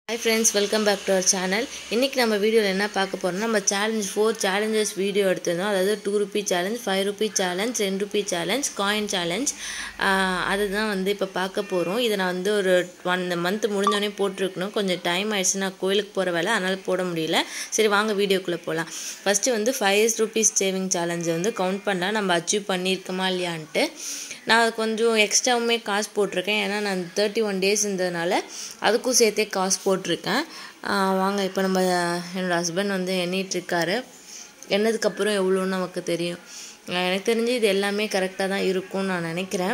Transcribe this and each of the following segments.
hi friends welcome back to our channel இன்றைக்கி நம்ம வீடியோவில் என்ன பார்க்க போகிறோம்னா நம்ம சேலஞ்ச் ஃபோர் சேலஞ்சஸ் வீடியோ எடுத்திருந்தோம் அதாவது two rupee challenge five rupee challenge ten rupee challenge coin challenge அதுதான் வந்து இப்போ பார்க்க போகிறோம் இதை நான் வந்து ஒரு ஒன் மந்த் முடிஞ்சோடனே போட்டிருக்கணும் கொஞ்சம் டைம் ஆயிடுச்சு நான் கோயிலுக்கு போகிற வேலை அதனால் போட முடியல சரி வாங்க வீடியோக்குள்ளே போகலாம் ஃபஸ்ட்டு வந்து ஃபைவ் ருபீஸ் சேவிங் சேலஞ்சை வந்து கவுண்ட் பண்ணலாம் நம்ம அச்சீவ் பண்ணியிருக்கோமா இல்லையான்ட்டு நான் கொஞ்சம் எக்ஸ்ட்ராவுமே காசு போட்டிருக்கேன் ஏன்னா நான் தேர்ட்டி ஒன் டேஸ் இருந்ததுனால அதுக்கும் சேர்த்தே காசு போட்டிருக்கேன் வாங்க இப்போ நம்ம என்னோடய ஹஸ்பண்ட் வந்து எண்ணிட்டுருக்காரு எண்ணதுக்கப்புறம் எவ்வளோன்னு நமக்கு தெரியும் எனக்கு தெரிஞ்சு இது எல்லாமே கரெக்டாக தான் இருக்கும்னு நான் நினைக்கிறேன்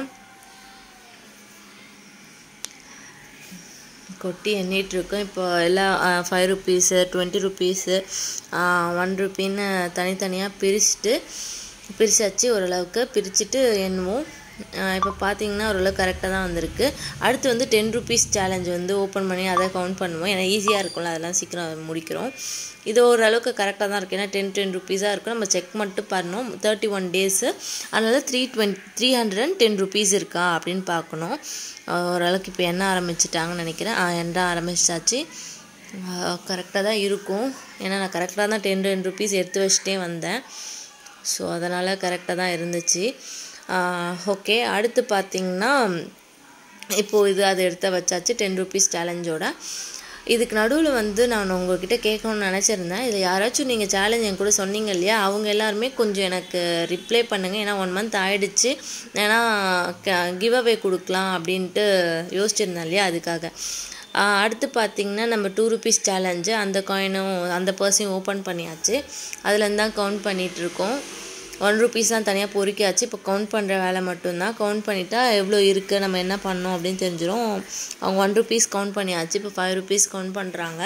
கொட்டி எண்ணிகிட்ருக்கோம் இப்போ எல்லாம் five rupees twenty rupees one ருப்பின்னு தனித்தனியாக பிரிச்சுட்டு பிரித்தாச்சு ஓரளவுக்கு பிரிச்சுட்டு எண்ணுவோம் இப்போ பார்த்தீங்கன்னா ஓரளவு கரெக்டாக தான் வந்திருக்கு அடுத்து வந்து டென் ருபீஸ் சேலஞ்ச் வந்து ஓப்பன் பண்ணி அதை கவுண்ட் பண்ணுவோம் ஏன்னா ஈஸியாக இருக்கும்ல அதெல்லாம் சீக்கிரம் முடிக்கிறோம் இது ஓரளவுக்கு கரெக்டாக தான் இருக்குது ஏன்னா டென் டென் ருபீஸாக இருக்கும் நம்ம செக் மட்டும் பண்ணணும் தேர்ட்டி ஒன் டேஸு அதனால three twenty three hundred and ten rupees இருக்கா அப்படின்னு பார்க்கணும் ஓரளவுக்கு இப்போ என்ன ஆரம்பிச்சிட்டாங்கன்னு நினைக்கிறேன் எண்ண ஆரம்பிச்சாச்சு கரெக்டாக தான் இருக்கும் ஏன்னா நான் கரெக்டாக தான் டென் டென் ருபீஸ் எடுத்து வச்சுட்டே வந்தேன் ஸோ அதனால் கரெக்டாக தான் இருந்துச்சு ஓகே அடுத்து பார்த்திங்கன்னா இப்போது இது அதை எடுத்து வச்சாச்சு டென் ருபீஸ் சேலஞ்சோட இதுக்கு நடுவில் வந்து நான் உங்கள்கிட்ட கேட்கணும்னு நினச்சிருந்தேன் இதில் யாராச்சும் நீங்கள் சேலஞ்ச் என் கூட சொன்னீங்க இல்லையா அவங்க எல்லாருமே கொஞ்சம் எனக்கு ரிப்ளை பண்ணுங்கள் ஏன்னா ஒன் மந்த் ஆகிடுச்சு ஏன்னா கிவ் அவே கொடுக்கலாம் அப்படின்ட்டு யோசிச்சிருந்தேன் இல்லையா அதுக்காக அடுத்து பார்த்திங்கன்னா நம்ம டூ ருபீஸ் சேலஞ்சு அந்த காயினும் அந்த பர்ஸையும் ஓப்பன் பண்ணியாச்சு அதுலேருந்து தான் கவுண்ட் பண்ணிகிட்ருக்கோம் ஒன் ருபீஸ் தான் தனியாக பொறிக்காச்சு இப்போ கவுண்ட் பண்ணுற வேலை மட்டும்தான் கவுண்ட் பண்ணிட்டா எவ்வளோ இருக்குது நம்ம என்ன பண்ணோம் அப்படின்னு தெரிஞ்சிடும் அவங்க ஒன் ருபீஸ் கவுண்ட் பண்ணியாச்சு இப்போ ஃபைவ் ருபீஸ் கவுண்ட் பண்ணுறாங்க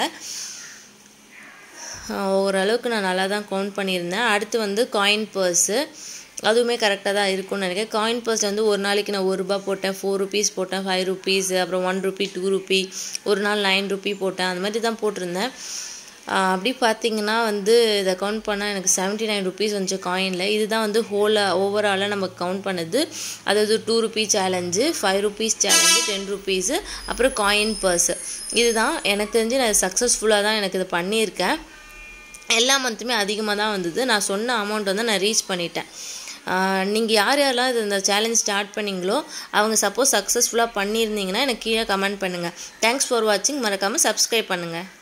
ஓரளவுக்கு நான் நல்லா தான் கவுண்ட் பண்ணியிருந்தேன் அடுத்து வந்து காயின் பர்ஸு அதுவுமே கரெக்டாக தான் இருக்கும்னு நினைக்கிறேன் காயின் பர்ஸ் வந்து ஒரு நாளைக்கு நான் ஒரு ரூபா போட்டேன் ஃபோர் ருபீஸ் போட்டேன் ஃபைவ் ருபீஸ் அப்புறம் ஒன் ருபி டூ ருபி ஒரு நாள் நைன் ருபி போட்டேன் அந்த மாதிரி தான் போட்டிருந்தேன் அப்படி பார்த்தீங்கன்னா வந்து இதை கவுண்ட் பண்ணால் எனக்கு செவன்ட்டி நைன் ருபீஸ் வந்துச்சு காயினில் இதுதான் வந்து ஹோலாக ஓவராலாக நம்ம கவுண்ட் பண்ணுது அதாவது two rupee challenge five rupees challenge ten rupees அப்புறம் காயின் பர்ஸு இதுதான் எனக்கு தெரிஞ்சு நான் சக்ஸஸ்ஃபுல்லாக தான் எனக்கு இதை பண்ணியிருக்கேன் எல்லா மந்த்துமே அதிகமாக தான் வந்தது நான் சொன்ன அமௌண்ட் வந்து நான் ரீச் பண்ணிட்டேன் நீங்கள் யார் யாரெல்லாம் இது இந்த சேலஞ்ச் ஸ்டார்ட் பண்ணிங்களோ அவங்க சப்போஸ் சக்ஸஸ்ஃபுல்லாக பண்ணியிருந்தீங்கன்னா எனக்கு கீழே கமெண்ட் பண்ணுங்கள் தேங்க்ஸ் ஃபார் வாட்சிங் மறக்காமல் சப்ஸ்கிரைப் பண்ணுங்கள்